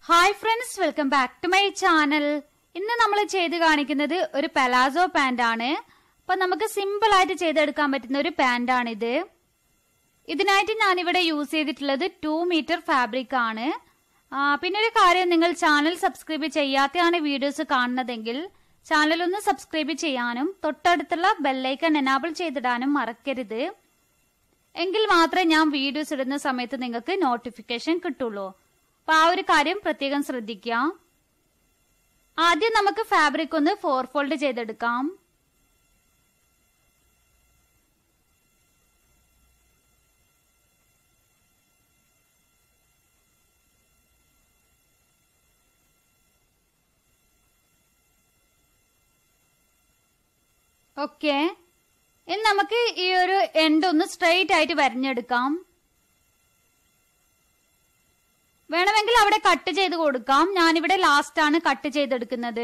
hi friends welcome back to my channel ഇന്ന് നമ്മൾ ചെയ്ത് കാണിക്കുന്നത് ഒരു പെലാസോ പാന്റ് ആണ് അപ്പൊ നമുക്ക് സിമ്പിൾ ആയിട്ട് ചെയ്തെടുക്കാൻ പറ്റുന്ന ഒരു പാന്റ് ആണിത് ഇതിനായിട്ട് ഞാനിവിടെ യൂസ് ചെയ്തിട്ടുള്ളത് ടു മീറ്റർ ഫാബ്രിക് ആണ് ആ, പിന്നെ ഒരു കാര്യം നിങ്ങൾ ചാനൽ സബ്സ്ക്രൈബ് ചെയ്യാതെയാണ് വീഡിയോസ് കാണുന്നതെങ്കിൽ ചാനൽ ഒന്ന് സബ്സ്ക്രൈബ് ചെയ്യാനും തൊട്ടടുത്തുള്ള ബെല്ലൈക്കൺ എനാബിൾ ചെയ്തിടാനും മറക്കരുത് എങ്കിൽ മാത്രമേ ഞാൻ വീഡിയോസ് ഇടുന്ന സമയത്ത് നിങ്ങൾക്ക് നോട്ടിഫിക്കേഷൻ കിട്ടുള്ളൂ അപ്പൊ ആ ഒരു കാര്യം പ്രത്യേകം ശ്രദ്ധിക്കാം ആദ്യം നമുക്ക് ഫാബ്രിക് ഒന്ന് ഫോർ ഫോൾഡ് ചെയ്തെടുക്കാം ഓക്കെ ഇനി നമുക്ക് ഈ ഒരു എൻഡ് ഒന്ന് സ്ട്രെയിറ്റ് ആയിട്ട് വരഞ്ഞെടുക്കാം വേണമെങ്കിൽ അവിടെ കട്ട് ചെയ്ത് കൊടുക്കാം ഞാനിവിടെ ലാസ്റ്റ് ആണ് കട്ട് ചെയ്തെടുക്കുന്നത്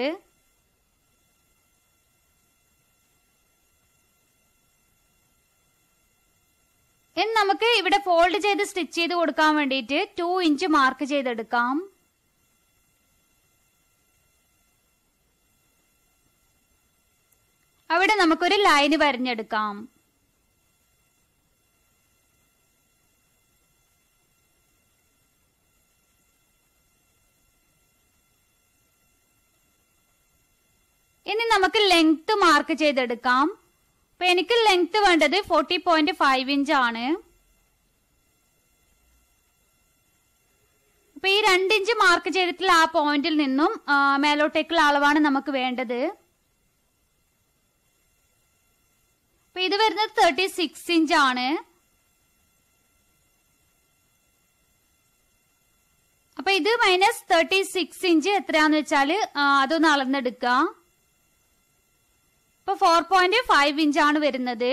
ഇനി നമുക്ക് ഇവിടെ ഫോൾഡ് ചെയ്ത് സ്റ്റിച്ച് ചെയ്ത് കൊടുക്കാൻ വേണ്ടിയിട്ട് ടു ഇഞ്ച് മാർക്ക് ചെയ്തെടുക്കാം അവിടെ നമുക്കൊരു ലൈന് വരഞ്ഞെടുക്കാം ഇനി നമുക്ക് ലെങ്ത് മാർക്ക് ചെയ്തെടുക്കാം അപ്പൊ എനിക്ക് ലെങ്ത് വേണ്ടത് ഫോർട്ടി പോയിന്റ് ഫൈവ് ഇഞ്ച് ആണ് അപ്പൊ ഈ രണ്ട് ഇഞ്ച് മാർക്ക് ചെയ്തിട്ടുള്ള ആ പോയിന്റിൽ നിന്നും ആ, മേലോട്ടേക്കുള്ള അളവാണ് നമുക്ക് വേണ്ടത് അപ്പൊ ഇത് വരുന്നത് തേർട്ടി സിക്സ് ഇഞ്ച് ആണ് അപ്പൊ ഇത് മൈനസ് തേർട്ടി സിക്സ് ഇഞ്ച് എത്രയാന്ന് വെച്ചാല് ആ, അതൊന്ന് അളന്നെടുക്കുക ഇപ്പൊ ഫോർ പോയിന്റ് ഫൈവ് ഇഞ്ച് ആണ് വരുന്നത്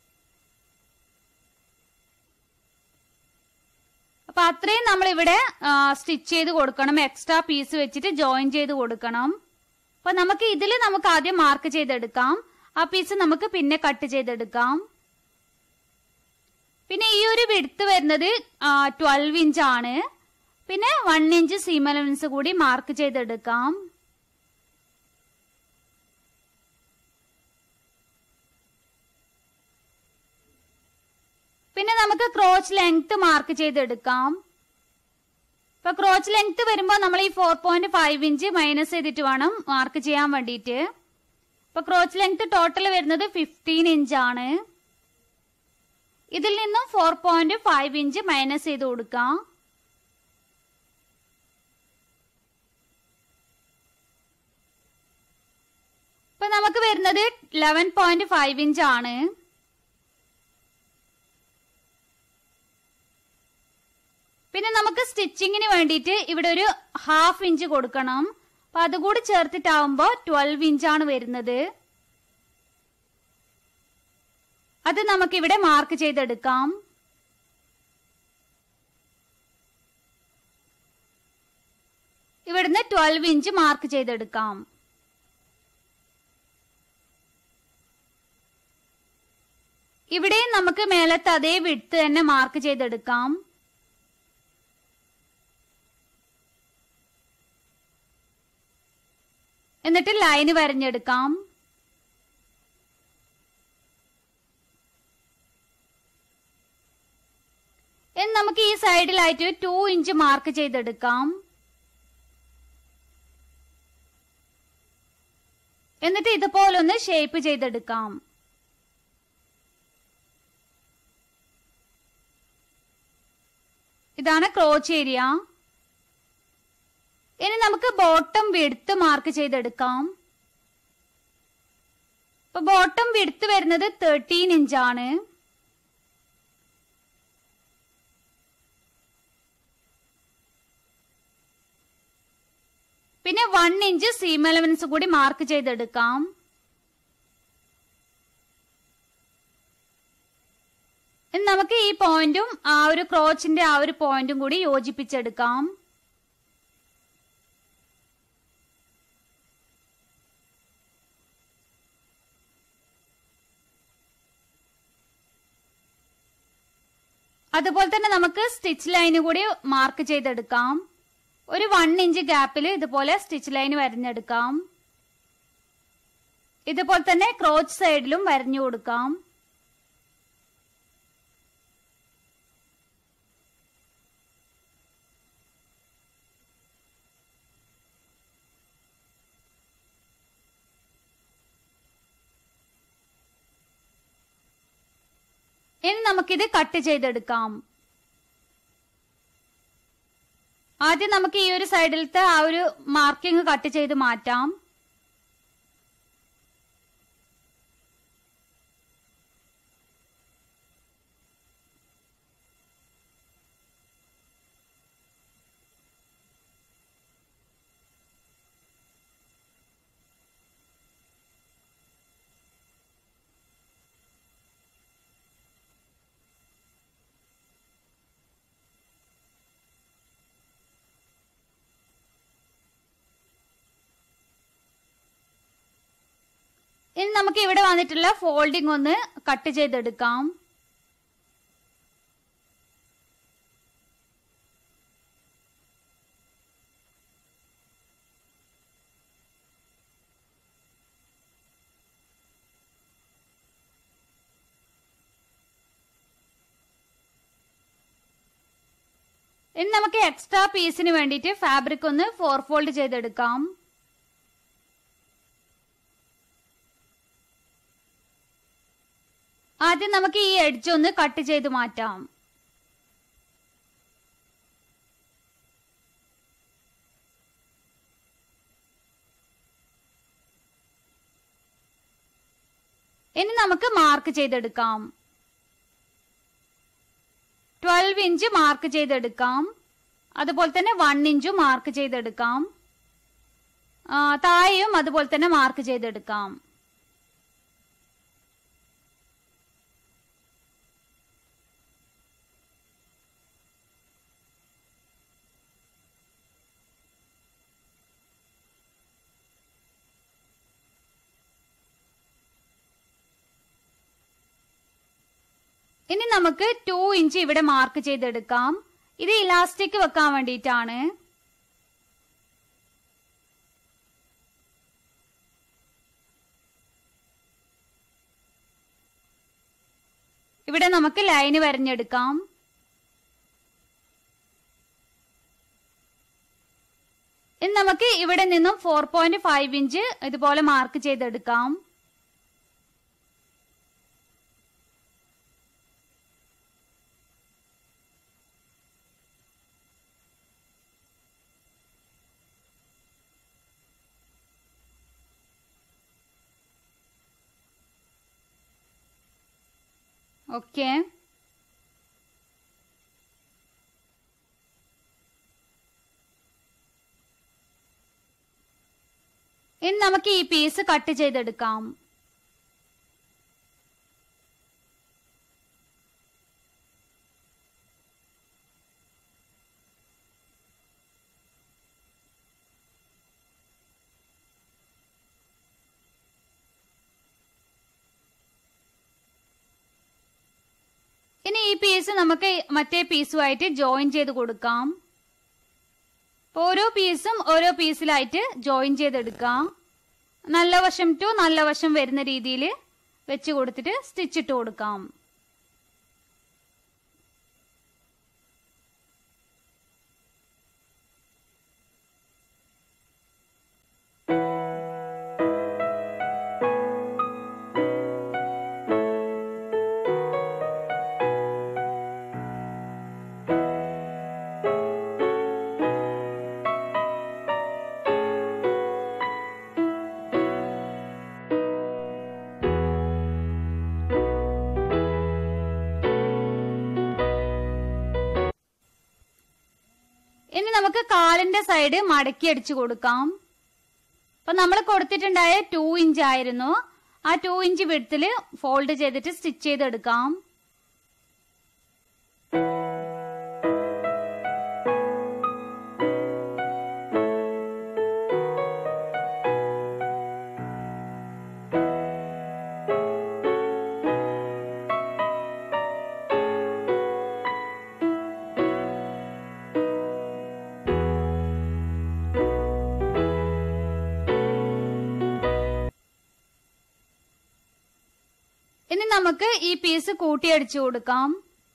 അപ്പൊ അത്രയും നമ്മൾ ഇവിടെ സ്റ്റിച്ച് ചെയ്ത് കൊടുക്കണം എക്സ്ട്രാ പീസ് വെച്ചിട്ട് ജോയിൻ ചെയ്ത് കൊടുക്കണം അപ്പൊ നമുക്ക് ഇതിൽ നമുക്ക് ആദ്യം മാർക്ക് ചെയ്തെടുക്കാം ആ പീസ് നമുക്ക് പിന്നെ കട്ട് ചെയ്തെടുക്കാം പിന്നെ ഈ ഒരു വിടുത്ത് വരുന്നത് ട്വൽവ് ഇഞ്ച് ആണ് പിന്നെ വൺ ഇഞ്ച് സീം അലവൻസ് കൂടി മാർക്ക് ചെയ്തെടുക്കാം പിന്നെ നമുക്ക് ക്രോച്ച് ലെങ്ത് മാർക്ക് ചെയ്തെടുക്കാം ഇപ്പൊ ക്രോച്ച് ലെങ്ത് വരുമ്പോൾ നമ്മൾ ഈ four point five inch minus ചെയ്തിട്ട് വേണം മാർക്ക് ചെയ്യാൻ വേണ്ടിയിട്ട് ഇപ്പൊ ക്രോച്ച് ലെങ്ത് ടോട്ടൽ വരുന്നത് ഫിഫ്റ്റീൻ ഇഞ്ച് ആണ് ഇതിൽ നിന്നും four point five inch minus ചെയ്ത് കൊടുക്കാം ഇപ്പൊ നമുക്ക് വരുന്നത് ലെവൻ പോയിന്റ് ഫൈവ് ഇഞ്ച് ആണ് പിന്നെ നമുക്ക് സ്റ്റിച്ചിങ്ങിന് വേണ്ടിയിട്ട് ഇവിടെ ഒരു ഹാഫ് ഇഞ്ച് കൊടുക്കണം അപ്പൊ അതുകൂടി ചേർത്തിട്ടാവുമ്പോ ട്വൽവ് ഇഞ്ചാണ് വരുന്നത് അത് നമുക്ക് ഇവിടെ മാർക്ക് ചെയ്തെടുക്കാം ഇവിടുന്ന് ട്വൽവ് ഇഞ്ച് മാർക്ക് ചെയ്തെടുക്കാം ഇവിടെയും നമുക്ക് മേലത്തെ അതേ വിടുത്ത് തന്നെ മാർക്ക് ചെയ്തെടുക്കാം എന്നിട്ട് ലൈന് വരഞ്ഞെടുക്കാം ഇനി നമുക്ക് ഈ സൈഡിലായിട്ട് ടു ഇഞ്ച് മാർക്ക് ചെയ്തെടുക്കാം എന്നിട്ട് ഇതുപോലൊന്ന് ഷേപ്പ് ചെയ്തെടുക്കാം ഇതാണ് ക്രോച്ച് ഏരിയ ഇനി നമുക്ക് ബോട്ടം വിടുത്ത് മാർക്ക് ചെയ്തെടുക്കാം ഇപ്പൊ ബോട്ടം വിടുത്ത് വരുന്നത് തേർട്ടീൻ ഇഞ്ചാണ് പിന്നെ വൺ ഇഞ്ച് സീം എലവൻസ് കൂടി മാർക്ക് ചെയ്തെടുക്കാം ഇനി നമുക്ക് ഈ പോയിന്റും ആ ഒരു ക്രോച്ചിന്റെ ആ ഒരു പോയിന്റും കൂടി യോജിപ്പിച്ചെടുക്കാം അതുപോലെ തന്നെ നമുക്ക് സ്റ്റിച്ച് ലൈന് കൂടി മാർക്ക് ചെയ്തെടുക്കാം ഒരു വൺ ഇഞ്ച് ഗ്യാപ്പിൽ ഇതുപോലെ സ്റ്റിച്ച് ലൈൻ വരഞ്ഞെടുക്കാം ഇതുപോലെ തന്നെ ക്രോച്ച് സൈഡിലും വരഞ്ഞു കൊടുക്കാം ഇനി നമുക്കിത് കട്ട് ചെയ്തെടുക്കാം ആദ്യം നമുക്ക് ഈ ഒരു സൈഡിലത്തെ ആ ഒരു മാർക്കിംഗ് കട്ട് ചെയ്ത് മാറ്റാം ഇനി നമുക്ക് ഇവിടെ വന്നിട്ടുള്ള ഫോൾഡിംഗ് ഒന്ന് കട്ട് ചെയ്തെടുക്കാം ഇനി നമുക്ക് എക്സ്ട്രാ പീസിന് വേണ്ടിയിട്ട് ഫാബ്രിക് ഒന്ന് ഫോർ ഫോൾഡ് ചെയ്തെടുക്കാം ആദ്യം നമുക്ക് ഈ എഡ്ജ് ഒന്ന് കട്ട് ചെയ്ത് മാറ്റാം ഇനി നമുക്ക് മാർക്ക് ചെയ്തെടുക്കാം ട്വൽവ് ഇഞ്ച് മാർക്ക് ചെയ്തെടുക്കാം അതുപോലെ തന്നെ വൺ ഇഞ്ച് മാർക്ക് ചെയ്തെടുക്കാം ആ, താഴെയും അതുപോലെ തന്നെ മാർക്ക് ചെയ്തെടുക്കാം ഇനി നമുക്ക് ടു ഇഞ്ച് ഇവിടെ മാർക്ക് ചെയ്തെടുക്കാം ഇത് ഇലാസ്റ്റിക് വെക്കാൻ വേണ്ടിയിട്ടാണ് ഇവിടെ നമുക്ക് ലൈന് വരഞ്ഞെടുക്കാം ഇനി നമുക്ക് ഇവിടെ നിന്നും ഫോർ പോയിന്റ് ഫൈവ് ഇഞ്ച് ഇതുപോലെ മാർക്ക് ചെയ്തെടുക്കാം ഓക്കെ ഇനി നമുക്ക് ഈ പീസ് കട്ട് ചെയ്തെടുക്കാം ഇനി ഈ പീസ് നമുക്ക് മറ്റേ പീസുമായിട്ട് ജോയിൻ ചെയ്ത് കൊടുക്കാം അപ്പൊ ഓരോ പീസും ഓരോ പീസിലായിട്ട് ജോയിൻ ചെയ്തെടുക്കാം നല്ല വശം ടു നല്ല വശം വരുന്ന രീതിയിൽ വെച്ച് കൊടുത്തിട്ട് സ്റ്റിച്ച് ഇട്ട് കൊടുക്കാം ഇനി നമുക്ക് കാലിന്റെ സൈഡ് മടക്കി അടിച്ചു കൊടുക്കാം അപ്പൊ നമ്മൾ കൊടുത്തിട്ടുണ്ടായ ടു ഇഞ്ച് ആയിരുന്നു ആ ടു ഇഞ്ച് വിടത്തില് ഫോൾഡ് ചെയ്തിട്ട് സ്റ്റിച്ച് ചെയ്തെടുക്കാം നമുക്ക് ഈ പീസ് കൂട്ടിയടിച്ചു കൊടുക്കാം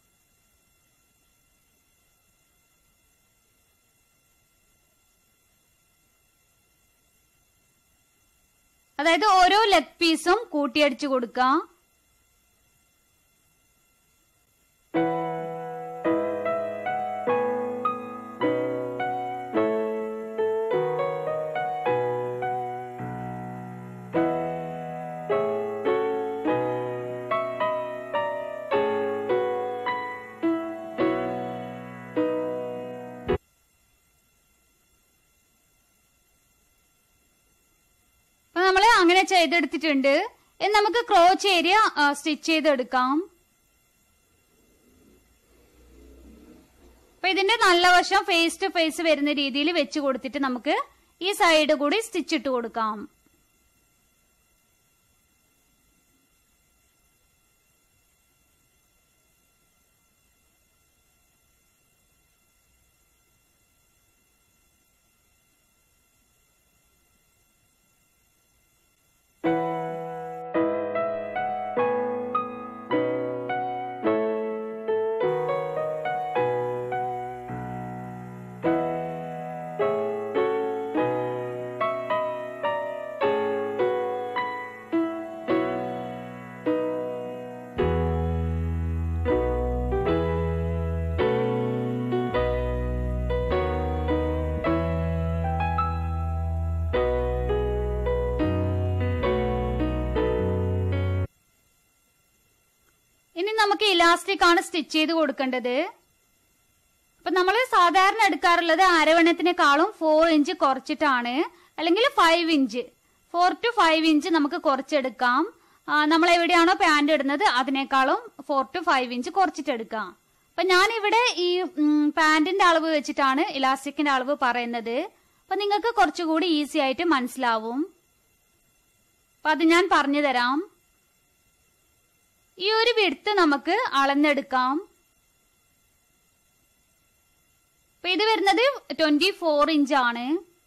അതായത് ഓരോ ലെഗ് പീസും കൂട്ടിയടിച്ചു കൊടുക്കാം അപ്പൊ നമ്മൾ അങ്ങനെ ചെയ്തെടുത്തിട്ടുണ്ട് ഇനി നമുക്ക് ക്രോച്ച് ഏരിയ സ്റ്റിച്ച് ചെയ്തെടുക്കാം അപ്പൊ ഇതിന്റെ നല്ല വശം ഫേസ് ടു ഫേസ് വരുന്ന രീതിയിൽ വെച്ച് കൊടുത്തിട്ട് നമുക്ക് ഈ സൈഡ് കൂടി സ്റ്റിച്ച് ഇട്ട് കൊടുക്കാം ഇനി നമുക്ക് ഇലാസ്റ്റിക് ആണ് സ്റ്റിച്ച് ചെയ്ത് കൊടുക്കേണ്ടത് അപ്പൊ നമ്മൾ സാധാരണ എടുക്കാറുള്ളത് അരവണ്ണത്തിനേക്കാളും ഫോർ ഇഞ്ച് കുറച്ചിട്ടാണ് അല്ലെങ്കിൽ five inch four to five inch നമുക്ക് കുറച്ചെടുക്കാം ആ, നമ്മൾ എവിടെയാണോ പാന്റ് ഇടുന്നത് അതിനേക്കാളും ഫോർ ടു ഫൈവ് ഇഞ്ച് കുറച്ചിട്ടെടുക്കാം അപ്പൊ ഞാൻ ഇവിടെ ഈ പാന്റിന്റെ അളവ് വെച്ചിട്ടാണ് ഇലാസ്റ്റിക്കിന്റെ അളവ് പറയുന്നത് അപ്പൊ നിങ്ങൾക്ക് കുറച്ചുകൂടി ഈസി ആയിട്ട് മനസ്സിലാവും അപ്പൊ അത് ഞാൻ പറഞ്ഞു തരാം ഈ ഒരു വിടുത്ത് നമുക്ക് അളന്നെടുക്കാം അപ്പൊ ഇത് വരുന്നത് ട്വന്റി ഫോർ ഇഞ്ച് ആണ്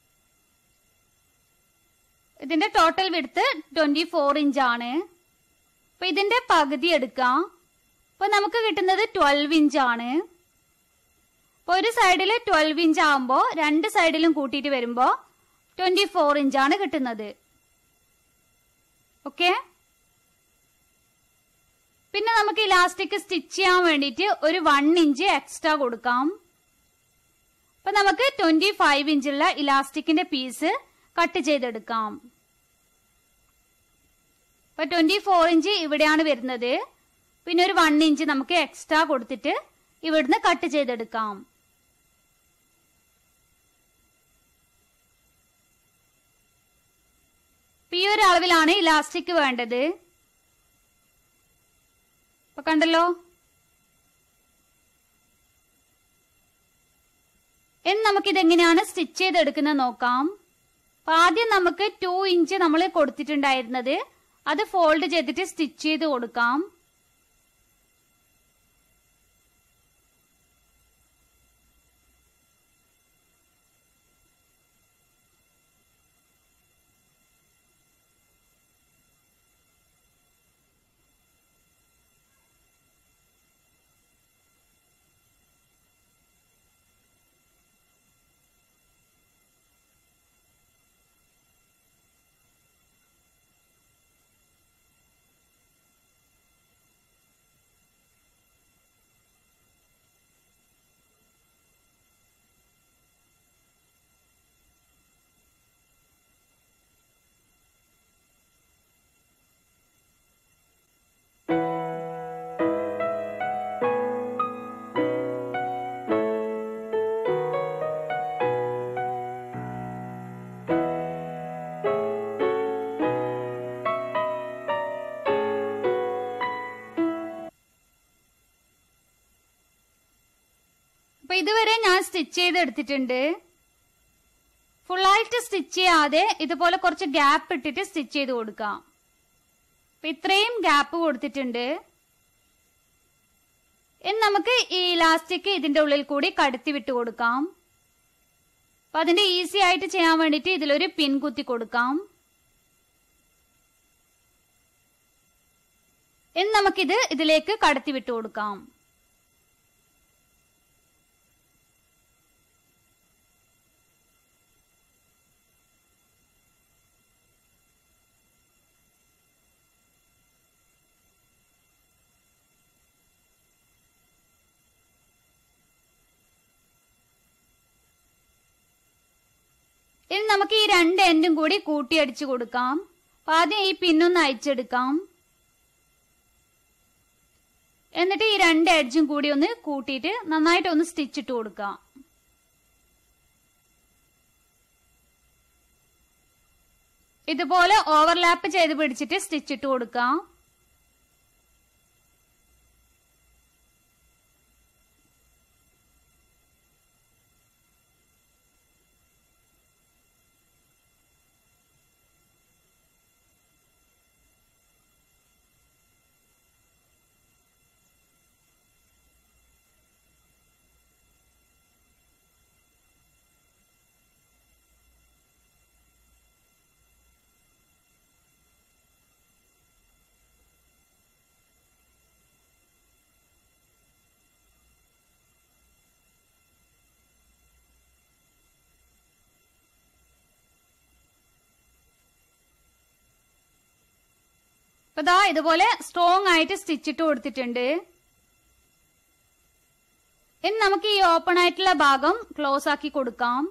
ഇതിന്റെ ടോട്ടൽ വിടുത്ത് ട്വന്റി ഫോർ ഇഞ്ച് ആണ് അപ്പൊ ഇതിന്റെ പകുതി എടുക്കാം അപ്പൊ നമുക്ക് കിട്ടുന്നത് ട്വൽവ് ഇഞ്ച് ആണ് അപ്പൊ ഒരു സൈഡിൽ ട്വൽവ് ഇഞ്ച് ആകുമ്പോ രണ്ട് സൈഡിലും കൂട്ടിയിട്ട് വരുമ്പോ ട്വന്റി ഫോർ ഇഞ്ച് ആണ് കിട്ടുന്നത് ഓക്കെ പിന്നെ നമുക്ക് ഇലാസ്റ്റിക് സ്റ്റിച്ച് ചെയ്യാൻ വേണ്ടിയിട്ട് ഒരു വൺ ഇഞ്ച് എക്സ്ട്രാ കൊടുക്കാം അപ്പൊ നമുക്ക് ട്വന്റി ഫൈവ് ഇഞ്ചുള്ള ഇലാസ്റ്റിക്കിന്റെ പീസ് കട്ട് ചെയ്തെടുക്കാം അപ്പൊ ട്വന്റി ഫോർ ഇഞ്ച് ഇവിടെയാണ് വരുന്നത് പിന്നെ ഒരു വൺ ഇഞ്ച് നമുക്ക് എക്സ്ട്രാ കൊടുത്തിട്ട് ഇവിടുന്ന് കട്ട് ചെയ്തെടുക്കാം അപ്പൊ ഈ ഒരു അളവിലാണ് ഇലാസ്റ്റിക് വേണ്ടത് ഇപ്പൊ കണ്ടല്ലോ ഇനി നമുക്ക് ഇതെങ്ങനെയാണ് സ്റ്റിച്ച് ചെയ്തെടുക്കുന്നത് നോക്കാം അപ്പൊ ആദ്യം നമുക്ക് ടു ഇഞ്ച് നമ്മൾ കൊടുത്തിട്ടുണ്ടായിരുന്നത് അത് ഫോൾഡ് ചെയ്തിട്ട് സ്റ്റിച്ച് ചെയ്ത് കൊടുക്കാം അപ്പൊ ഇതുവരെ ഞാൻ സ്റ്റിച്ച് ചെയ്തെടുത്തിട്ടുണ്ട് ഫുള്ളായിട്ട് സ്റ്റിച്ച് ചെയ്യാതെ ഇതുപോലെ കുറച്ച് ഗ്യാപ്പ് ഇട്ടിട്ട് സ്റ്റിച്ച് ചെയ്ത് കൊടുക്കാം അപ്പൊ ഇത്രയും ഗ്യാപ്പ് കൊടുത്തിട്ടുണ്ട് ഇനി നമുക്ക് ഈ ഇലാസ്റ്റിക് ഇതിന്റെ ഉള്ളിൽ കൂടി കടത്തി വിട്ട് കൊടുക്കാം അപ്പൊ അതിന്റെ ഈസി ആയിട്ട് ചെയ്യാൻ വേണ്ടിട്ട് ഇതിലൊരു പിൻ കുത്തി കൊടുക്കാം ഇനി നമുക്കിത് ഇതിലേക്ക് കടത്തി വിട്ടു കൊടുക്കാം ഇനി നമുക്ക് ഈ രണ്ട് എൻഡും കൂടി കൂട്ടിയടിച്ചു കൊടുക്കാം അപ്പൊ ആദ്യം ഈ പിന്നൊന്ന് അയച്ചെടുക്കാം എന്നിട്ട് ഈ രണ്ട് എഡ്ജും കൂടി ഒന്ന് കൂട്ടിയിട്ട് നന്നായിട്ട് ഒന്ന് സ്റ്റിച്ച് ഇട്ട് കൊടുക്കാം ഇതുപോലെ ഓവർലാപ്പ് ചെയ്ത് പിടിച്ചിട്ട് സ്റ്റിച്ച് ഇട്ട് കൊടുക്കാം അപ്പൊ ദാ ഇതുപോലെ സ്ട്രോങ് ആയിട്ട് സ്റ്റിച്ച് ഇട്ട് കൊടുത്തിട്ടുണ്ട് ഇനി നമുക്ക് ഈ ഓപ്പൺ ആയിട്ടുള്ള ഭാഗം ക്ലോസ് ആക്കി കൊടുക്കാം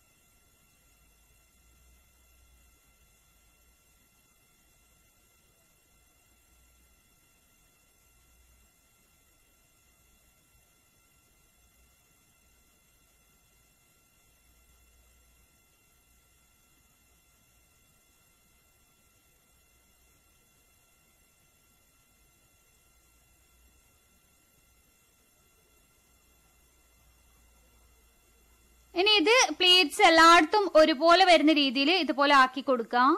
ഇനി ഇത് പ്ലീറ്റ്സ് എല്ലായിടത്തും ഒരുപോലെ വരുന്ന രീതിയിൽ ഇതുപോലെ ആക്കി കൊടുക്കാം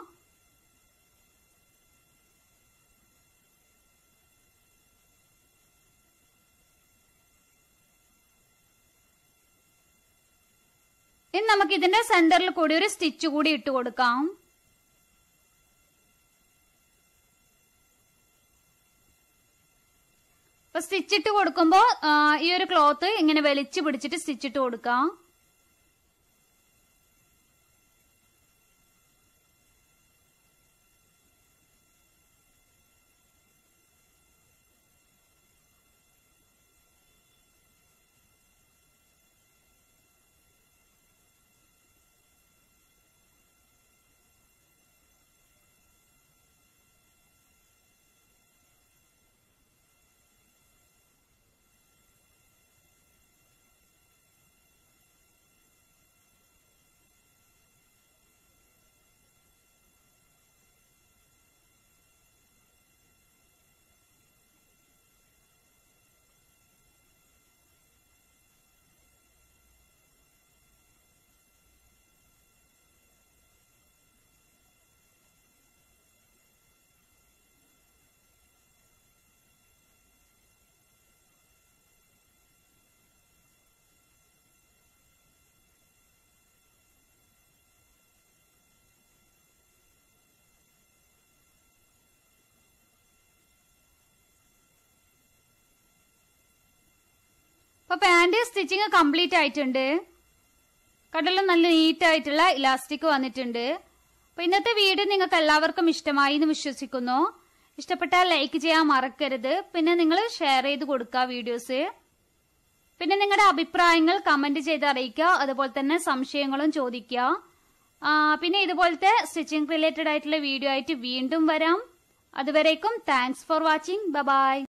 ഇനി നമുക്ക് ഇതിന്റെ സെന്ററിൽ കൂടി ഒരു സ്റ്റിച്ച് കൂടി ഇട്ട് കൊടുക്കാം അപ്പൊ സ്റ്റിച്ച് ഇട്ട് കൊടുക്കുമ്പോൾ ഈ ഒരു ക്ലോത്ത് ഇങ്ങനെ വലിച്ചു പിടിച്ചിട്ട് സ്റ്റിച്ച് ഇട്ട് കൊടുക്കാം അപ്പൊ പാന്റ് സ്റ്റിച്ചിങ് കംപ്ലീറ്റ് ആയിട്ടുണ്ട് കടലും നല്ല നീറ്റ് ആയിട്ടുള്ള ഇലാസ്റ്റിക് വന്നിട്ടുണ്ട് അപ്പൊ ഇന്നത്തെ വീഡിയോ നിങ്ങൾക്ക് എല്ലാവർക്കും ഇഷ്ടമായി എന്ന് വിശ്വസിക്കുന്നു ഇഷ്ടപ്പെട്ടാൽ ലൈക്ക് ചെയ്യാൻ മറക്കരുത് പിന്നെ നിങ്ങൾ ഷെയർ ചെയ്ത് കൊടുക്കുക വീഡിയോസ് പിന്നെ നിങ്ങളുടെ അഭിപ്രായങ്ങൾ കമന്റ് ചെയ്ത് അറിയിക്കുക അതുപോലെ തന്നെ സംശയങ്ങളും ചോദിക്കുക ആ, പിന്നെ ഇതുപോലത്തെ സ്റ്റിച്ചിങ് റിലേറ്റഡ് ആയിട്ടുള്ള വീഡിയോ ആയിട്ട് വീണ്ടും വരാം അതുവരേക്കും താങ്ക്സ് ഫോർ വാച്ചിങ് ബൈ